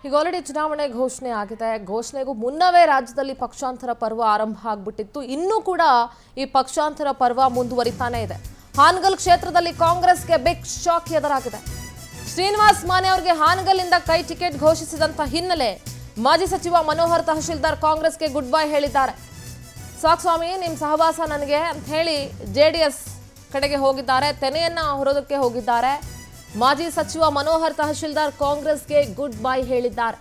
ಈಗ ಆಲ್ರೆಡಿ ಚುನಾವಣೆ ಘೋಷಣೆ ಆಗಿದೆ ಘೋಷಣೆಗೂ ಮುನ್ನವೇ ರಾಜ್ಯದಲ್ಲಿ ಪಕ್ಷಾಂತರ ಪರ್ವ ಆರಂಭ ಆಗ್ಬಿಟ್ಟಿತ್ತು ಇನ್ನೂ ಕೂಡ ಈ ಪಕ್ಷಾಂತರ ಪರ್ವ ಮುಂದುವರಿತಾನೆ ಇದೆ ಹಾನಗಲ್ ಕ್ಷೇತ್ರದಲ್ಲಿ ಕಾಂಗ್ರೆಸ್ಗೆ ಬಿಗ್ ಶಾಕ್ ಎದುರಾಗಿದೆ ಶ್ರೀನಿವಾಸ್ ಮಾನೆ ಅವರಿಗೆ ಹಾನಗಲ್ನಿಂದ ಕೈ ಟಿಕೆಟ್ ಘೋಷಿಸಿದಂತ ಹಿನ್ನೆಲೆ ಮಾಜಿ ಸಚಿವ ಮನೋಹರ್ ತಹಶೀಲ್ದಾರ್ ಕಾಂಗ್ರೆಸ್ಗೆ ಗುಡ್ ಬೈ ಹೇಳಿದ್ದಾರೆ ಸಾಕ್ ಸ್ವಾಮಿ ನಿಮ್ಮ ಸಹವಾಸ ನನಗೆ ಅಂತ ಹೇಳಿ ಜೆ ಡಿ ಎಸ್ ಕಡೆಗೆ ಹೋಗಿದ್ದಾರೆ ತೆನೆಯನ್ನ ಹೊರೋದಕ್ಕೆ ಹೋಗಿದ್ದಾರೆ ಮಾಜಿ ಸಚಿವ ಮನೋಹರ್ ತಹಶೀಲ್ದಾರ್ ಕಾಂಗ್ರೆಸ್ಗೆ ಗುಡ್ ಬೈ ಹೇಳಿದ್ದಾರೆ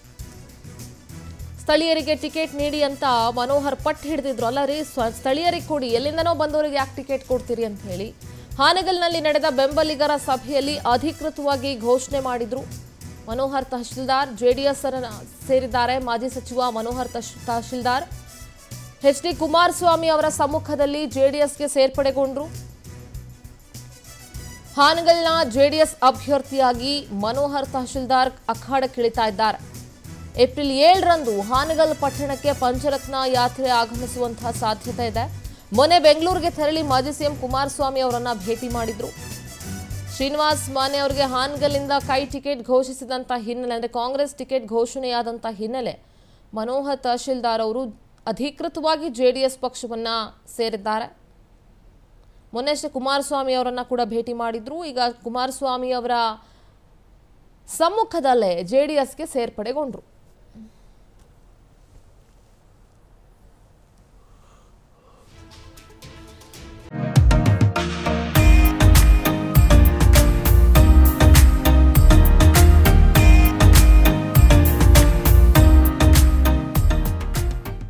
ಸ್ಥಳೀಯರಿಗೆ ಟಿಕೆಟ್ ನೀಡಿ ಅಂತ ಮನೋಹರ್ ಪಟ್ಟು ಹಿಡಿದಿದ್ರು ಅಲ್ಲ ರೀ ಸ್ವ- ಸ್ಥಳೀಯರಿಗೆ ಕೊಡಿ ಎಲ್ಲಿಂದನೋ ಬಂದವರಿಗೆ ಯಾಕೆ ಟಿಕೆಟ್ ಕೊಡ್ತೀರಿ ಅಂತ ಹೇಳಿ ಹಾನಗಲ್ನಲ್ಲಿ ನಡೆದ ಬೆಂಬಲಿಗರ ಸಭೆಯಲ್ಲಿ ಅಧಿಕೃತವಾಗಿ ಘೋಷಣೆ ಮಾಡಿದ್ರು ಮನೋಹರ್ ತಹಶೀಲ್ದಾರ್ ಜೆಡಿಎಸ್ ಸೇರಿದ್ದಾರೆ ಮಾಜಿ ಸಚಿವ ಮನೋಹರ್ ತಹಶ್- ತಹಶೀಲ್ದಾರ್ ಎಚ್ ಡಿ ಕುಮಾರಸ್ವಾಮಿ ಅವರ ಸಮ್ಮುಖದಲ್ಲಿ ಜೆಡಿಎಸ್ಗೆ ಸೇರ್ಪಡೆಗೊಂಡ್ರು ಹಾನಗಲ್ನ ಜೆಡಿಎಸ್ ಅಭ್ಯರ್ಥಿಯಾಗಿ ಮನೋಹರ್ ತಹಶೀಲ್ದಾರ್ ಅಖಾಡಕ್ಕಿಳಿತಾ ಇದ್ದಾರೆ ಏಪ್ರಿಲ್ ಏಳರಂದು ಹಾನಗಲ್ ಪಟ್ಟಣಕ್ಕೆ ಪಂಚರತ್ನ ಯಾತ್ರೆ ಆಗಮಿಸುವಂತಹ ಸಾಧ್ಯತೆ ಇದೆ ಮೊನ್ನೆ ಬೆಂಗಳೂರಿಗೆ ತೆರಳಿ ಮಾಜಿ ಸಿಎಂ ಕುಮಾರಸ್ವಾಮಿ ಅವರನ್ನ ಭೇಟಿ ಮಾಡಿದ್ರು ಶ್ರೀನಿವಾಸ್ ಮಾನೆ ಅವರಿಗೆ ಹಾನಗಲ್ನಿಂದ ಕೈ ಟಿಕೆಟ್ ಘೋಷಿಸಿದಂತ ಹಿನ್ನೆಲೆ ಅಂದರೆ ಕಾಂಗ್ರೆಸ್ ಟಿಕೆಟ್ ಘೋಷಣೆಯಾದಂಥ ಹಿನ್ನೆಲೆ ಮನೋಹರ್ ತಹಶೀಲ್ದಾರ್ ಅವರು ಅಧಿಕೃತವಾಗಿ ಜೆಡಿಎಸ್ ಪಕ್ಷವನ್ನ ಸೇರಿದ್ದಾರೆ ಮೊನ್ನೆಷ್ಟೇ ಕುಮಾರಸ್ವಾಮಿ ಅವರನ್ನ ಕೂಡ ಭೇಟಿ ಮಾಡಿದ್ರು ಈಗ ಕುಮಾರಸ್ವಾಮಿ ಅವರ ಸಮ್ಮುಖದಲ್ಲೇ ಜೆ ಡಿ ಎಸ್ಗೆ ಸೇರ್ಪಡೆಗೊಂಡ್ರು